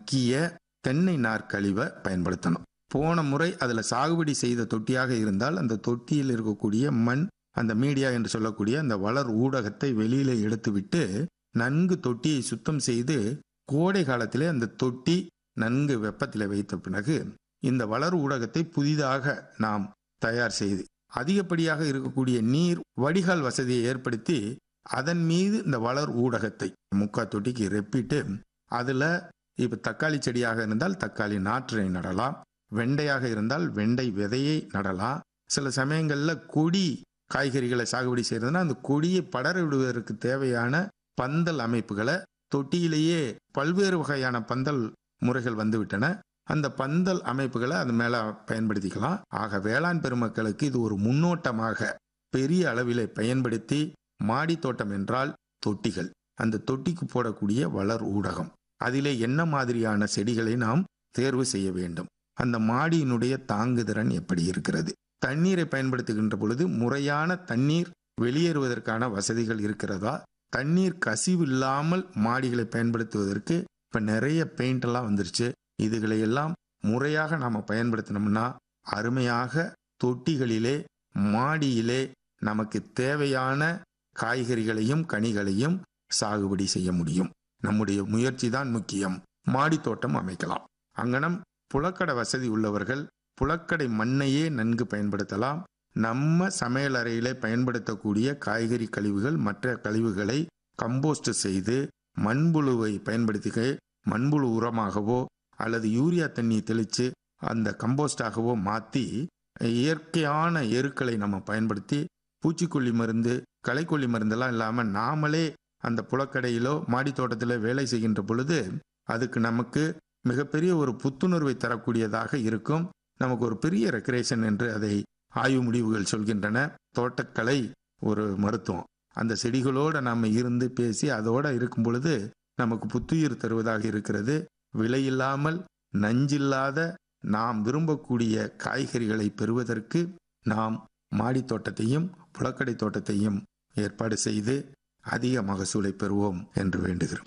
மக்கிய தென்னை நார் கழிவை பயன்படுத்தணும் போன முறை அதில் சாகுபடி செய்த தொட்டியாக இருந்தால் அந்த தொட்டியில் இருக்கக்கூடிய மண் அந்த மீடியா என்று சொல்லக்கூடிய அந்த வளர் ஊடகத்தை வெளியில எடுத்துவிட்டு நன்கு தொட்டியை சுத்தம் செய்து கோடை காலத்திலே அந்த தொட்டி நன்கு வெப்பத்தில் வைத்த பிறகு இந்த வளர் ஊடகத்தை புதிதாக நாம் தயார் செய்து அதிகப்படியாக இருக்கக்கூடிய நீர் வடிகால் வசதியை ஏற்படுத்தி அதன் மீது இந்த வளர் ஊடகத்தை முக்கா தொட்டிக்கு ரெப்பிட்டு அதில் இப்போ தக்காளி செடியாக இருந்தால் தக்காளி நாற்றை நடலாம் வெண்டையாக இருந்தால் வெண்டை விதையை நடலாம் சில சமயங்களில் கொடி காய்கறிகளை சாகுபடி செய்யறதுன்னா அந்த கொடியை படர விடுவதற்கு தேவையான பந்தல் அமைப்புகளை தொட்டியிலேயே பல்வேறு வகையான பந்தல் முறைகள் வந்துவிட்டன அந்த பந்தல் அமைப்புகளை அது மேல பயன்படுத்திக்கலாம் ஆக வேளாண் பெருமக்களுக்கு இது ஒரு முன்னோட்டமாக பெரிய அளவிலே பயன்படுத்தி மாடி தோட்டம் என்றால் தொட்டிகள் அந்த தொட்டிக்கு போடக்கூடிய வளர் ஊடகம் அதிலே என்ன மாதிரியான செடிகளை நாம் தேர்வு செய்ய வேண்டும் அந்த மாடியினுடைய தாங்குதிறன் எப்படி இருக்கிறது தண்ணீரை பயன்படுத்துகின்ற பொழுது முறையான தண்ணீர் வெளியேறுவதற்கான வசதிகள் இருக்கிறதா தண்ணீர் கசிவு இல்லாமல் மாடிகளை பயன்படுத்துவதற்கு இப்போ நிறைய பெயிண்ட் எல்லாம் வந்துருச்சு இதுகளை எல்லாம் முறையாக நாம் பயன்படுத்தினோம்னா அருமையாக தொட்டிகளிலே மாடியிலே நமக்கு தேவையான காய்கறிகளையும் கனிகளையும் சாகுபடி செய்ய முடியும் நம்முடைய முயற்சி தான் முக்கியம் மாடி தோட்டம் அமைக்கலாம் அங்கனம் புலக்கடை வசதி உள்ளவர்கள் புலக்கடை மண்ணையே நன்கு பயன்படுத்தலாம் நம்ம சமையல் அறையிலே பயன்படுத்தக்கூடிய காய்கறி கழிவுகள் மற்ற கழிவுகளை கம்போஸ்ட் செய்து மண்புழுவை பயன்படுத்தி மண்புழு உரமாகவோ அல்லது யூரியா தண்ணி தெளித்து அந்த கம்போஸ்டாகவோ மாற்றி இயற்கையான எருக்களை நம்ம பயன்படுத்தி பூச்சிக்கொல்லி மருந்து களைக்கொல்லி மருந்தெல்லாம் இல்லாமல் நாமளே அந்த புலக்கடையிலோ மாடி தோட்டத்தில் வேலை செய்கின்ற பொழுது அதுக்கு நமக்கு மிகப்பெரிய ஒரு புத்துணர்வை தரக்கூடியதாக இருக்கும் நமக்கு ஒரு பெரிய ரெக்ரேஷன் என்று அதை ஆய்வு முடிவுகள் சொல்கின்றன தோட்டக்கலை ஒரு மருத்துவம் அந்த செடிகளோடு நம்ம இருந்து பேசி அதோட இருக்கும் பொழுது நமக்கு புத்துயிர் தருவதாக இருக்கிறது விலையில்லாமல் நஞ்சில்லாத நாம் விரும்பக்கூடிய காய்கறிகளை பெறுவதற்கு நாம் மாடி தோட்டத்தையும் புலக்கடை தோட்டத்தையும் ஏற்பாடு செய்து அதிக மகசூலை பெறுவோம் என்று வேண்டுகிறோம்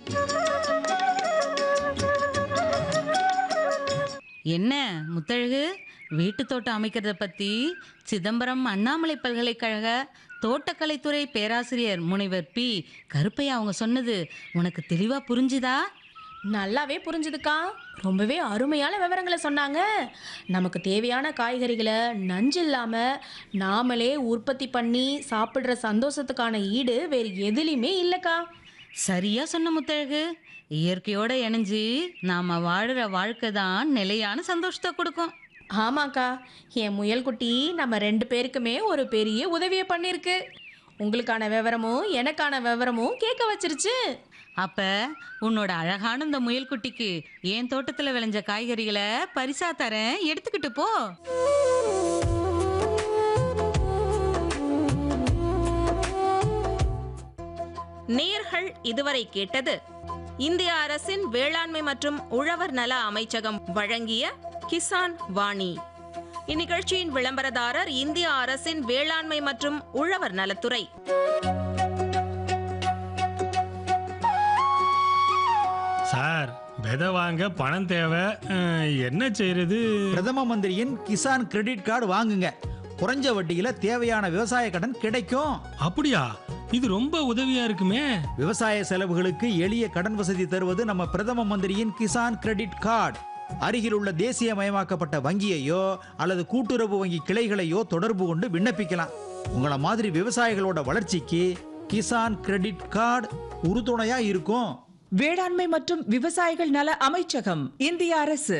என்ன முத்தழகு வீட்டு தோட்டம் அமைக்கிறத பத்தி சிதம்பரம் அண்ணாமலை பல்கலைக்கழக தோட்டக்கலைத்துறை பேராசிரியர் முனைவர் பி கருப்பையா அவங்க சொன்னது உனக்கு தெளிவா புரிஞ்சுதா நல்லாவே புரிஞ்சுதுக்கா ரொம்பவே அருமையான விவரங்களை சொன்னாங்க நமக்கு தேவையான காய்கறிகளை நஞ்சு இல்லாமல் நாமளே உற்பத்தி பண்ணி சாப்பிட்ற சந்தோஷத்துக்கான ஈடு வேறு எதுலேயுமே இல்லைக்கா சரியா சொன்ன முத்தழகு இயற்கையோட இணைஞ்சு நாம வாழுற வாழ்க்கை தான் நிலையான சந்தோஷத்தை கொடுக்கும் ஆமாக்கா என் முயல் குட்டி நம்ம ரெண்டு பேருக்குமே ஒரு பெரிய உதவியை பண்ணியிருக்கு உங்களுக்கான விவரமும் எனக்கான விவரமும் கேட்க வச்சிருச்சு அப்ப உன்னோட அழகான இந்த முயல் குட்டிக்கு என் தோட்டத்துல விளைஞ்ச காய்கறிகளை பரிசா தரேன் எடுத்துக்கிட்டு போ நேர்கள் இதுவரை கேட்டது இந்திய அரசின் வேளாண்மை மற்றும் உழவர் நல அமைச்சகம் வழங்கிய கிசான் வாணி இந்நிகழ்ச்சியின் விளம்பரதாரர் இந்திய அரசின் வேளாண்மை மற்றும் உழவர் நலத்துறை சார் விதை வாங்க பணம் தேவை அஹ், என்ன செய்யறது பிரதம மந்திரியின் கிசான் கிரெடிட் கார்டு வாங்குங்க குறைஞ்ச வட்டியில தேவையான விவசாய கடன் கிடைக்கும் அப்படியா இது ரொம்ப உதவியா இருக்குமே விவசாய செலவுகளுக்கு எளிய கடன் வசதி தருவது நம்ம பிரதம மந்திரியின் கிசான் கிரெடிட் கார்டு அருகில் உள்ள தேசியமயமாக்கப்பட்ட வங்கியையோ அல்லது கூட்டுறவு வங்கி கிளைகளையோ தொடர்பு கொண்டு விண்ணப்பிக்கலாம் உங்கள மாதிரி விவசாயிகளோட வளர்ச்சிக்கு கிசான் கிரெடிட் கார்டு உறுதுணையா இருக்கும் வேளாண்மை மற்றும் விவசாயிகள் நல அமைச்சகம் இந்திய அரசு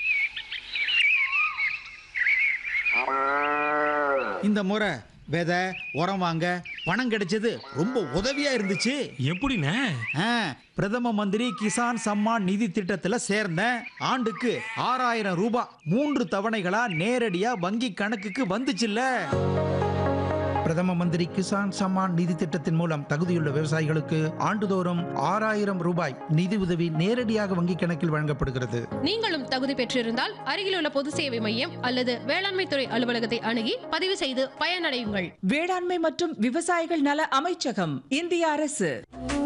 இந்த முறை விதை உரம் வாங்க பணம் கிடைச்சது ரொம்ப உதவியா இருந்துச்சு எப்படிண்ணே ஆ, பிரதம மந்திரி கிசான் சம்மான் நிதி திட்டத்துல சேர்ந்தேன் ஆண்டுக்கு ஆறாயிரம் ரூபாய் மூன்று தவணைகளா நேரடியா வங்கி கணக்குக்கு வந்துச்சுல்ல பிரதம மந்திரி கிசான் சம்மான் நிதி திட்டத்தின் மூலம் தகுதியுள்ள விவசாயிகளுக்கு ஆண்டுதோறும் ஆறாயிரம் ரூபாய் நிதி உதவி நேரடியாக வங்கிக் கணக்கில் வழங்கப்படுகிறது நீங்களும் தகுதி பெற்றிருந்தால் அருகிலுள்ள பொது சேவை மையம் அல்லது வேளாண்மை துறை அலுவலகத்தை அணுகி பதிவு செய்து பயனடையுங்கள் வேளாண்மை மற்றும் விவசாயிகள் நல அமைச்சகம் இந்திய அரசு